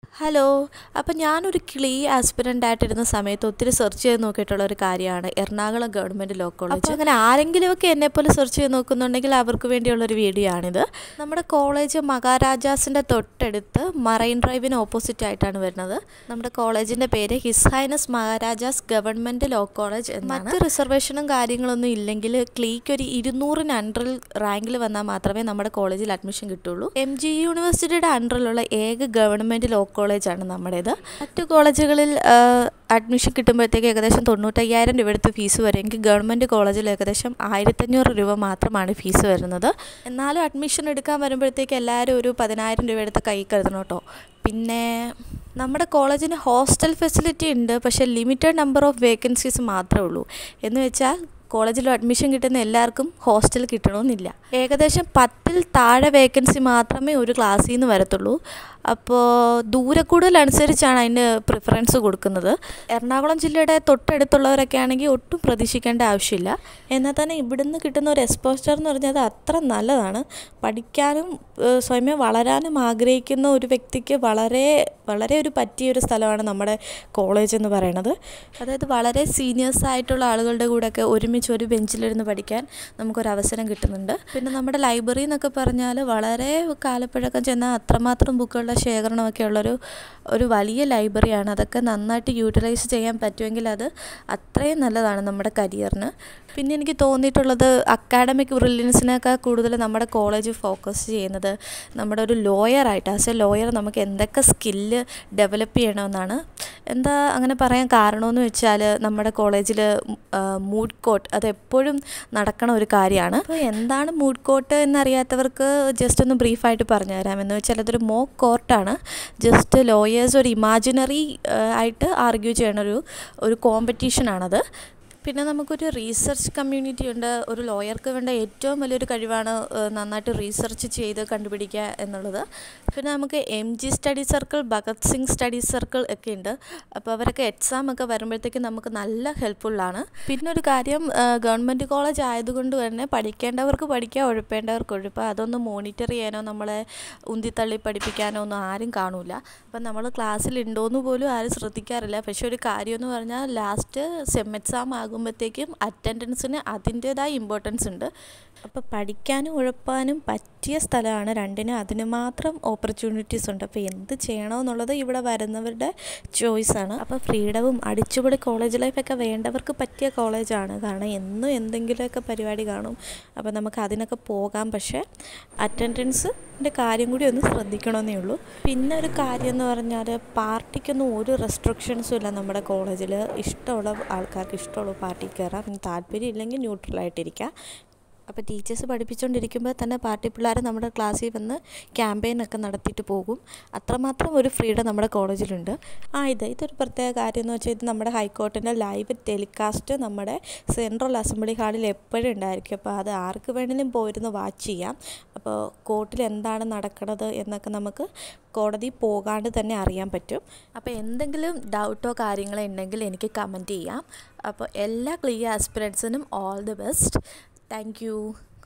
hello അപ്പം ഞാനൊരു ക്ലീ aspirant ആയിട്ടിരുന്ന സമയത്ത് ഒത്തിരി സെർച്ച് ചെയ്ത് നോക്കിയിട്ടുള്ള ഒരു കാര്യമാണ് എറണാകുളം ഗവൺമെൻറ് ലോ കോളേജ് അപ്പോൾ അങ്ങനെ ആരെങ്കിലുമൊക്കെ എന്നെപ്പോലെ സെർച്ച് ചെയ്ത് നോക്കുന്നുണ്ടെങ്കിൽ അവർക്ക് വേണ്ടിയുള്ളൊരു വീഡിയോ ആണിത് നമ്മുടെ കോളേജ് മഹാരാജാസിൻ്റെ തൊട്ടടുത്ത് മറൈൻ ഡ്രൈവിന് ഓപ്പോസിറ്റ് ആയിട്ടാണ് വരുന്നത് നമ്മുടെ കോളേജിൻ്റെ പേര് his highness Maharajas government law college എന്നാണ് മറ്റ് റിസർവേഷനും കാര്യങ്ങളൊന്നും ഇല്ലെങ്കിൽ ക്ലീക്ക് ഒരു ഇരുന്നൂറിന് അണ്ടറിൽ റാങ്കിൽ വന്നാൽ മാത്രമേ നമ്മുടെ കോളേജിൽ അഡ്മിഷൻ കിട്ടുള്ളൂ എം ജി യൂണിവേഴ്സിറ്റിയുടെ അണ്ടറിലുള്ള ഏക ഗവൺമെൻറ് ലോ കോളേജാണ് നമ്മുടേത് മറ്റു കോളേജുകളിൽ അഡ്മിഷൻ കിട്ടുമ്പോഴത്തേക്ക് ഏകദേശം തൊണ്ണൂറ്റയ്യായിരം രൂപ എടുത്ത് ഫീസ് വരുമെങ്കിൽ ഗവൺമെൻറ് കോളേജിൽ ഏകദേശം ആയിരത്തഞ്ഞൂറ് രൂപ മാത്രമാണ് ഫീസ് വരുന്നത് എന്നാലും അഡ്മിഷൻ എടുക്കാൻ വരുമ്പോഴത്തേക്ക് എല്ലാവരും ഒരു പതിനായിരം രൂപ എടുത്ത് കൈ കരുതണം കേട്ടോ പിന്നെ നമ്മുടെ കോളേജിന് ഹോസ്റ്റൽ ഫെസിലിറ്റി ഉണ്ട് പക്ഷേ ലിമിറ്റഡ് നമ്പർ ഓഫ് വേക്കൻസീസ് മാത്രമേ ഉള്ളൂ എന്ന് വെച്ചാൽ കോളേജിൽ അഡ്മിഷൻ കിട്ടുന്ന എല്ലാവർക്കും ഹോസ്റ്റൽ കിട്ടണമെന്നില്ല ഏകദേശം പത്തിൽ താഴെ വേക്കൻസി മാത്രമേ ഒരു ക്ലാസ്സിൽ നിന്ന് വരത്തുള്ളൂ അപ്പോൾ ദൂരക്കൂടുതൽ അനുസരിച്ചാണ് അതിന് പ്രിഫറൻസ് കൊടുക്കുന്നത് എറണാകുളം ജില്ലയുടെ തൊട്ടടുത്തുള്ളവരൊക്കെ ആണെങ്കിൽ ഒട്ടും പ്രതീക്ഷിക്കേണ്ട ആവശ്യമില്ല എന്നാൽ തന്നെ ഇവിടുന്ന് കിട്ടുന്ന ഒരു എക്സ്പോസ്റ്റർ എന്ന് പറഞ്ഞാൽ അത് അത്ര നല്ലതാണ് പഠിക്കാനും സ്വയമേ വളരാനും ആഗ്രഹിക്കുന്ന ഒരു വ്യക്തിക്ക് വളരെ വളരെ ഒരു പറ്റിയ ഒരു സ്ഥലമാണ് നമ്മുടെ കോളേജ് എന്ന് പറയുന്നത് അതായത് വളരെ സീനിയേഴ്സ് ആയിട്ടുള്ള ആളുകളുടെ കൂടെയൊക്കെ ഒരുമിച്ച് ഒരു ബെഞ്ചിലിരുന്ന് പഠിക്കാൻ നമുക്കൊരു അവസരം കിട്ടുന്നുണ്ട് പിന്നെ നമ്മുടെ ലൈബ്രറി എന്നൊക്കെ പറഞ്ഞാൽ വളരെ കാലപ്പഴക്കം ചെന്നാൽ അത്രമാത്രം ബുക്കുകളുടെ ശേഖരണമൊക്കെ ഉള്ളൊരു ഒരു വലിയ ലൈബ്രറിയാണ് അതൊക്കെ നന്നായിട്ട് യൂട്ടിലൈസ് ചെയ്യാൻ പറ്റുമെങ്കിൽ അത് അത്രയും നല്ലതാണ് നമ്മുടെ കരിയറിന് പിന്നെ എനിക്ക് തോന്നിയിട്ടുള്ളത് അക്കാഡമിക് ബ്രില്യൻസിനേക്കാൾ കൂടുതൽ നമ്മുടെ കോളേജ് ഫോക്കസ് ചെയ്യുന്നത് നമ്മുടെ ഒരു ലോയറായിട്ട് ആസ് എ ലോയർ നമുക്ക് എന്തൊക്കെ സ്കില്ല് ഡെവലപ്പ് ചെയ്യണമെന്നാണ് എന്താ അങ്ങനെ പറയാൻ കാരണമെന്ന് വെച്ചാൽ നമ്മുടെ കോളേജിൽ മൂഡ് കോട്ട് അത് എപ്പോഴും നടക്കണ ഒരു കാര്യമാണ് അപ്പോൾ എന്താണ് മൂഡ് കോട്ട് എന്നറിയാത്തവർക്ക് ജസ്റ്റ് ഒന്ന് ബ്രീഫായിട്ട് പറഞ്ഞുതരാം എന്ന് വെച്ചാൽ അതൊരു മോക്ക് കോർട്ടാണ് ജസ്റ്റ് ലോയേഴ്സ് ഒരു ഇമാജിനറി ആയിട്ട് ആർഗ്യൂ ചെയ്യണ ഒരു ഒരു കോമ്പറ്റീഷനാണത് പിന്നെ നമുക്കൊരു റീസെർച്ച് കമ്മ്യൂണിറ്റി ഉണ്ട് ഒരു ലോയർക്ക് വേണ്ട ഏറ്റവും വലിയൊരു കഴിവാണ് നന്നായിട്ട് റീസെർച്ച് ചെയ്ത് കണ്ടുപിടിക്കുക എന്നുള്ളത് പിന്നെ നമുക്ക് M G study circle Bhagat Singh study circle ഒക്കെ ഉണ്ട് അപ്പോൾ അവരൊക്കെ എക്സാം ഒക്കെ വരുമ്പോഴത്തേക്കും നമുക്ക് നല്ല ഹെൽപ്ഫുള്ളാണ് പിന്നെ ഒരു കാര്യം ഗവൺമെൻറ് കോളേജ് ആയതുകൊണ്ട് തന്നെ പഠിക്കേണ്ടവർക്ക് പഠിക്കുക ഒഴുപ്പേണ്ടവർക്ക് ഒഴുപ്പ അതൊന്നും മോണിറ്റർ ചെയ്യാനോ നമ്മളെ ഉന്തിത്തള്ളി പഠിപ്പിക്കാനോ ഒന്നും ആരും കാണൂല അപ്പം നമ്മൾ ക്ലാസ്സിൽ ഉണ്ടോയെന്ന് പോലും ആരും ശ്രദ്ധിക്കാറില്ല പക്ഷെ ഒരു കാര്യം എന്ന് പറഞ്ഞാൽ ലാസ്റ്റ് സെം എക്സാം ആകും ആകുമ്പോഴത്തേക്കും അറ്റൻഡൻസിന് അതിൻ്റേതായ ഇമ്പോർട്ടൻസ് ഉണ്ട് അപ്പോൾ പഠിക്കാനും ഉഴപ്പാനും പറ്റിയ സ്ഥലമാണ് രണ്ടിനും അതിന് മാത്രം ഓപ്പർച്യൂണിറ്റീസ് ഉണ്ട് അപ്പോൾ എന്ത് ചെയ്യണമെന്നുള്ളത് ഇവിടെ വരുന്നവരുടെ ചോയ്സാണ് അപ്പോൾ ഫ്രീഡവും അടിച്ചുപൊളി കോളേജ് ലൈഫൊക്കെ വേണ്ടവർക്ക് പറ്റിയ കോളേജാണ് കാരണം എന്നും എന്തെങ്കിലുമൊക്കെ പരിപാടി കാണും അപ്പോൾ നമുക്ക് അതിനൊക്കെ പോകാം പക്ഷേ അറ്റൻഡൻസിൻ്റെ കാര്യം കൂടി ഒന്ന് ശ്രദ്ധിക്കണമെന്നേ ഉള്ളൂ പിന്നെ ഒരു കാര്യം എന്ന് പറഞ്ഞാൽ പാർട്ടിക്കൊന്നും ഒരു റെസ്ട്രിക്ഷൻസും ഇല്ല നമ്മുടെ കോളേജിൽ ഇഷ്ടമുള്ള ആൾക്കാർക്ക് ഇഷ്ടമുള്ള പാർട്ടി കയറാം താല്പര്യം ഇല്ലെങ്കിൽ ന്യൂട്രലായിട്ടിരിക്കുക അപ്പോൾ ടീച്ചേഴ്സ് പഠിപ്പിച്ചുകൊണ്ടിരിക്കുമ്പോൾ തന്നെ പാർട്ടി പിള്ളേർ നമ്മുടെ ക്ലാസ്സിൽ വന്ന് ക്യാമ്പയിനൊക്കെ നടത്തിയിട്ട് പോകും അത്രമാത്രം ഒരു ഫ്രീഡം നമ്മുടെ കോളേജിലുണ്ട് ആ ഇത് ഇതൊരു പ്രത്യേക കാര്യം എന്ന് വെച്ചാൽ ഇത് നമ്മുടെ ഹൈക്കോർട്ടിൻ്റെ ലൈവ് ടെലികാസ്റ്റ് നമ്മുടെ സെൻട്രൽ അസംബ്ലി ഹാളിൽ എപ്പോഴും ഉണ്ടായിരിക്കും അപ്പോൾ അത് ആർക്ക് വേണമെങ്കിലും പോയിരുന്ന് വാച്ച് ചെയ്യാം അപ്പോൾ കോർട്ടിൽ എന്താണ് നടക്കുന്നത് എന്നൊക്കെ നമുക്ക് കോടതി പോകാണ്ട് തന്നെ അറിയാൻ പറ്റും അപ്പോൾ എന്തെങ്കിലും ഡൗട്ടോ കാര്യങ്ങളോ ഉണ്ടെങ്കിൽ എനിക്ക് കമൻറ്റ് ചെയ്യാം അപ്പോൾ എല്ലാ ക്ലിയർ ആസ്പിറൻസിനും ഓൾ ദി ബെസ്റ്റ് താങ്ക്